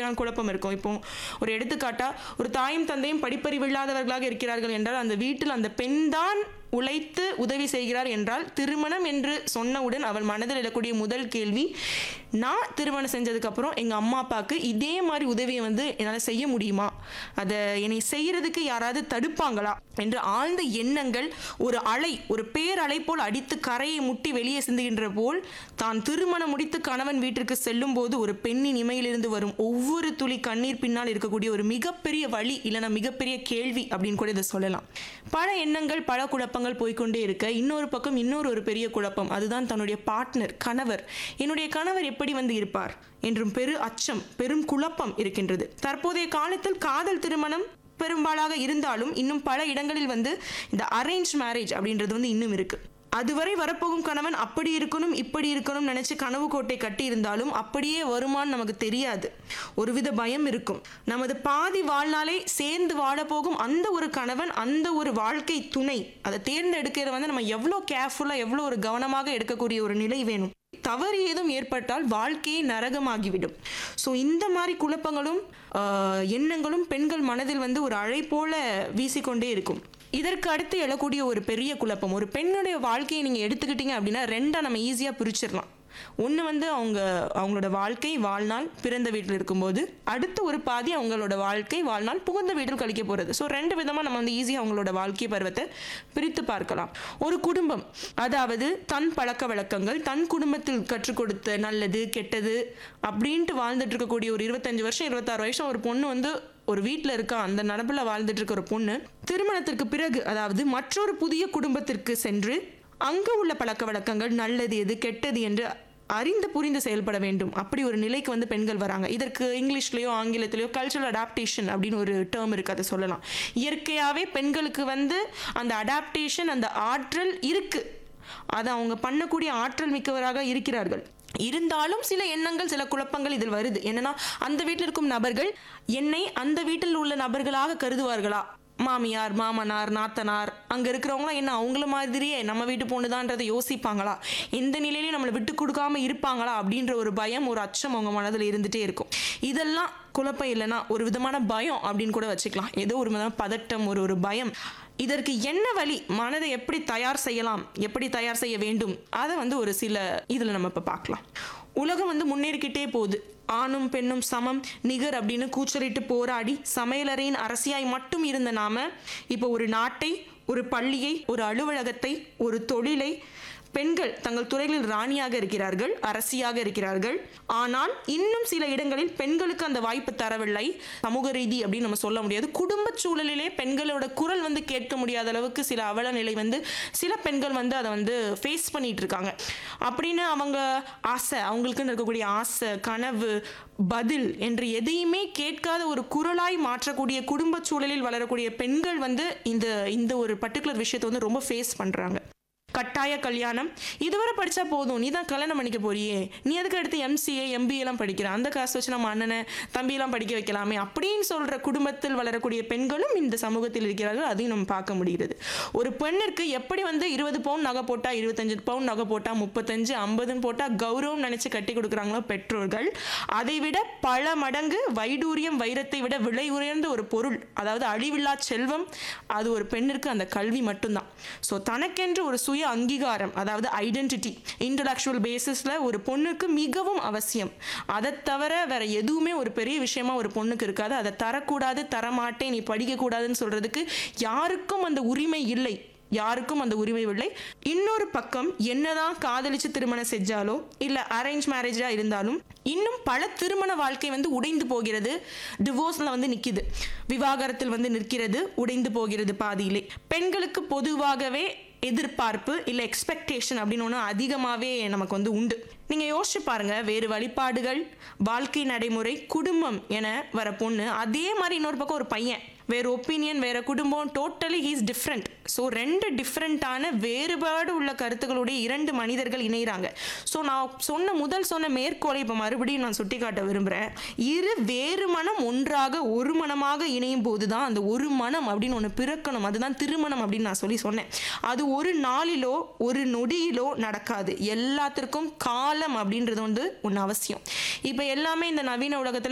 வகையான குழப்பம் இருக்கும் இப்போ ஒரு எடுத்துக்காட்டா ஒரு தாயும் தந்தையும் படிப்பறிவில்லாதவர்களாக இருக்கிறார்கள் என்றால் அந்த வீட்டில் அந்த பெண்தான் உழைத்து உதவி செய்கிறார் என்றால் திருமணம் என்று சொன்னவுடன் அவள் மனதில் எழக்கூடிய முதல் கேள்வி நான் திருமணம் செஞ்சதுக்கப்புறம் எங்கள் அம்மா அப்பாவுக்கு இதே மாதிரி உதவியை வந்து என்னால் செய்ய முடியுமா அதை என்னை செய்யறதுக்கு யாராவது தடுப்பாங்களா என்று ஆழ்ந்த எண்ணங்கள் ஒரு அலை ஒரு பேரலை போல் அடித்து கரையை முட்டி வெளியே சிந்துகின்ற போல் தான் திருமணம் முடித்து கணவன் வீட்டிற்கு செல்லும் போது ஒரு பெண்ணின் இமையிலிருந்து வரும் ஒவ்வொரு துளி கண்ணீர் பின்னால் இருக்கக்கூடிய ஒரு மிகப்பெரிய வழி இல்லைன்னா மிகப்பெரிய கேள்வி அப்படின்னு கூட இதை சொல்லலாம் பல எண்ணங்கள் பல குழப்பங்கள் போய்க்கொண்டே இருக்க இன்னொரு பக்கம் இன்னொரு ஒரு பெரிய குழப்பம் அதுதான் தன்னுடைய பார்ட்னர் கணவர் என்னுடைய கணவர் எப்படி வந்து இருப்பார் என்றும் பெரு அச்சம் பெரும் குழப்பம் இருக்கின்றது தற்போதைய காலத்தில் காதல் திருமணம் பெரும்பாலாக இருந்தாலும் இன்னும் பல இடங்களில் வந்து இந்த அரேஞ்ச் மேரேஜ் அப்படின்றது வந்து இன்னும் இருக்கு அதுவரை வரப்போகும் கணவன் அப்படி இருக்கணும் இப்படி இருக்கணும் நினைச்சு கனவு கோட்டை கட்டி இருந்தாலும் அப்படியே வருமான்னு நமக்கு தெரியாது ஒருவித பயம் இருக்கும் நமது பாதி வாழ்நாளை சேர்ந்து வாழப்போகும் அந்த ஒரு கணவன் அந்த ஒரு வாழ்க்கை துணை அதை தேர்ந்தெடுக்கிறது வந்து நம்ம எவ்வளோ கேர்ஃபுல்லாக எவ்வளோ ஒரு கவனமாக எடுக்கக்கூடிய ஒரு நிலை வேணும் தவறு ஏதும் ஏற்பட்டால் வாழ்க்கையே நரகமாகிவிடும் ஸோ இந்த மாதிரி குழப்பங்களும் ஆஹ், எண்ணங்களும் பெண்கள் மனதில் வந்து ஒரு அழை போல வீசிக்கொண்டே இருக்கும் இதற்கு அடுத்து எழக்கூடிய ஒரு பெரிய குழப்பம் ஒரு பெண்ணுடைய வாழ்க்கையை நீங்கள் எடுத்துக்கிட்டீங்க அப்படின்னா ரெண்டா நம்ம ஈஸியாக பிரிச்சிடலாம் ஒன்று வந்து அவங்க அவங்களோட வாழ்க்கை வாழ்நாள் பிறந்த வீட்டில் இருக்கும்போது அடுத்த ஒரு பாதி அவங்களோட வாழ்க்கை வாழ்நாள் புகுந்த வீட்டில் கழிக்க போகிறது ஸோ ரெண்டு விதமாக நம்ம வந்து ஈஸியாக அவங்களோட வாழ்க்கை பருவத்தை பிரித்து பார்க்கலாம் ஒரு குடும்பம் அதாவது தன் பழக்க வழக்கங்கள் தன் குடும்பத்தில் கற்றுக் கொடுத்த நல்லது கெட்டது அப்படின்ட்டு வாழ்ந்துட்டு இருக்கக்கூடிய ஒரு இருபத்தஞ்சு வருஷம் இருபத்தாறு வருஷம் ஒரு பொண்ணு வந்து ஒரு வீட்டில் இருக்கா அந்த நடப்பில் வாழ்ந்துட்டு இருக்க ஒரு பொண்ணு திருமணத்திற்கு பிறகு அதாவது மற்றொரு புதிய குடும்பத்திற்கு சென்று அங்கு உள்ள பழக்க வழக்கங்கள் நல்லது எது கெட்டது என்று அறிந்து புரிந்து செயல்பட வேண்டும் அப்படி ஒரு நிலைக்கு வந்து பெண்கள் வராங்க இதற்கு இங்கிலீஷ்லேயோ ஆங்கிலத்திலேயோ கல்ச்சுரல் அடாப்டேஷன் அப்படின்னு ஒரு டேர்ம் இருக்குது அதை சொல்லலாம் இயற்கையாகவே பெண்களுக்கு வந்து அந்த அடாப்டேஷன் அந்த ஆற்றல் இருக்குது அதை அவங்க பண்ணக்கூடிய ஆற்றல் மிக்கவராக இருக்கிறார்கள் இருந்தாலும் சில எண்ணங்கள் சில குழப்பங்கள் இதில் வருது என்னன்னா அந்த வீட்டில் இருக்கும் நபர்கள் என்னை அந்த வீட்டில் உள்ள நபர்களாக கருதுவார்களா மாமியார் மாமனார் நாத்தனார் அங்கே இருக்கிறவங்களாம் என்ன அவங்கள மாதிரியே நம்ம வீட்டு பொண்ணுதான்றதை யோசிப்பாங்களா எந்த நிலையிலையும் நம்மளை விட்டு கொடுக்காம இருப்பாங்களா அப்படின்ற ஒரு பயம் ஒரு அச்சம் அவங்க மனதில் இருந்துகிட்டே இருக்கும் இதெல்லாம் குழப்பம் இல்லைன்னா ஒரு விதமான பயம் அப்படின்னு கூட வச்சுக்கலாம் ஏதோ ஒரு விதமான பதட்டம் ஒரு ஒரு பயம் இதற்கு என்ன வழி மனதை எப்படி தயார் செய்யலாம் எப்படி தயார் செய்ய வேண்டும் அதை வந்து ஒரு சில இதில் நம்ம இப்போ பார்க்கலாம் உலகம் வந்து முன்னேறிக்கிட்டே போகுது ஆணும் பெண்ணும் சமம் நிகர் அப்படின்னு கூச்சலிட்டு போராடி சமையலறையின் அரசியாய் மட்டும் இருந்த நாம இப்போ ஒரு நாட்டை ஒரு பள்ளியை ஒரு அலுவலகத்தை ஒரு தொழிலை பெண்கள் தங்கள் துறைகளில் ராணியாக இருக்கிறார்கள் அரசியாக இருக்கிறார்கள் ஆனால் இன்னும் சில இடங்களில் பெண்களுக்கு அந்த வாய்ப்பு தரவில்லை சமூக ரீதி அப்படின்னு நம்ம சொல்ல முடியாது குடும்ப சூழலிலே பெண்களோட குரல் வந்து கேட்க முடியாத அளவுக்கு சில அவல நிலை வந்து சில பெண்கள் வந்து அதை வந்து ஃபேஸ் பண்ணிட்டு இருக்காங்க அப்படின்னு அவங்க ஆசை அவங்களுக்குன்னு இருக்கக்கூடிய ஆசை கனவு பதில் என்று எதையுமே கேட்காத ஒரு குரலாய் மாற்றக்கூடிய குடும்ப சூழலில் வளரக்கூடிய பெண்கள் வந்து இந்த இந்த ஒரு பர்டிகுலர் விஷயத்தை வந்து ரொம்ப ஃபேஸ் பண்ணுறாங்க கட்டாய கல்யாணம் இதுவரை படித்தா போதும் நீ தான் கல்யாணம் பண்ணிக்க போறியே நீ அதுக்கு அடுத்து எம்சிஏ எம்பிஏலாம் படிக்கிற அந்த காசு வச்சு நம்ம அண்ணனை தம்பியெல்லாம் படிக்க வைக்கலாமே அப்படின்னு சொல்கிற குடும்பத்தில் வளரக்கூடிய பெண்களும் இந்த சமூகத்தில் இருக்கிறார்கள் அதையும் நம்ம பார்க்க முடிகிறது ஒரு பெண்ணிற்கு எப்படி வந்து இருபது பவுன் நகை போட்டால் இருபத்தஞ்சு பவுன் நகை போட்டால் முப்பத்தஞ்சு ஐம்பதுன்னு போட்டால் கௌரவம் நினச்சி கட்டி கொடுக்குறாங்களோ பெற்றோர்கள் அதை விட பல மடங்கு வைடூரியம் வைரத்தை விட விலை உயர்ந்த ஒரு பொருள் அதாவது அழிவில்லா செல்வம் அது ஒரு பெண்ணிற்கு அந்த கல்வி மட்டும்தான் ஸோ தனக்கென்று ஒரு சுய அங்கீகாரம் அதாவது ஐடென்டிட்டி இன்டலெக்சுவல் பேசிஸில் ஒரு பொண்ணுக்கு மிகவும் அவசியம் அதை தவிர வேற எதுவுமே ஒரு பெரிய விஷயமா ஒரு பொண்ணுக்கு இருக்காது அதை தரக்கூடாது தரமாட்டேன் நீ படிக்கக்கூடாதுன்னு சொல்றதுக்கு யாருக்கும் அந்த உரிமை இல்லை யாருக்கும் அந்த உரிமை இல்லை இன்னொரு பக்கம் என்னதான் காதலிச்சு திருமணம் செஞ்சாலோ இல்ல அரேஞ்ச் மேரேஜா இருந்தாலும் இன்னும் பல திருமண வாழ்க்கை வந்து உடைந்து போகிறது டிவோர்ஸ்ல வந்து நிக்குது விவாகரத்தில் வந்து நிற்கிறது உடைந்து போகிறது பாதியிலே பெண்களுக்கு பொதுவாகவே எதிர்பார்ப்பு இல்லை எக்ஸ்பெக்டேஷன் அப்படின்னு ஒன்று அதிகமாகவே நமக்கு வந்து உண்டு நீங்கள் யோசிச்சு பாருங்க வேறு வழிபாடுகள் வாழ்க்கை நடைமுறை குடும்பம் என வர பொண்ணு அதே மாதிரி இன்னொரு பக்கம் ஒரு பையன் வேறு ஒப்பீனியன் வேறு குடும்பம் டோட்டலி ஹீஸ் டிஃப்ரெண்ட் ஸோ ரெண்டு டிஃப்ரெண்ட்டான வேறுபாடு உள்ள கருத்துக்களுடைய இரண்டு மனிதர்கள் இணைகிறாங்க ஸோ நான் சொன்ன முதல் சொன்ன மேற்கோளை இப்போ மறுபடியும் நான் சுட்டிக்காட்ட விரும்புகிறேன் இரு வேறு மனம் ஒன்றாக ஒரு மனமாக இணையும் போது தான் அந்த ஒரு மனம் அப்படின்னு ஒன்று பிறக்கணும் அதுதான் திருமணம் அப்படின்னு நான் சொல்லி சொன்னேன் அது ஒரு நாளிலோ ஒரு நொடியிலோ நடக்காது எல்லாத்திற்கும் காலம் அப்படின்றது வந்து ஒன்று அவசியம் இப்போ எல்லாமே இந்த நவீன உலகத்தில்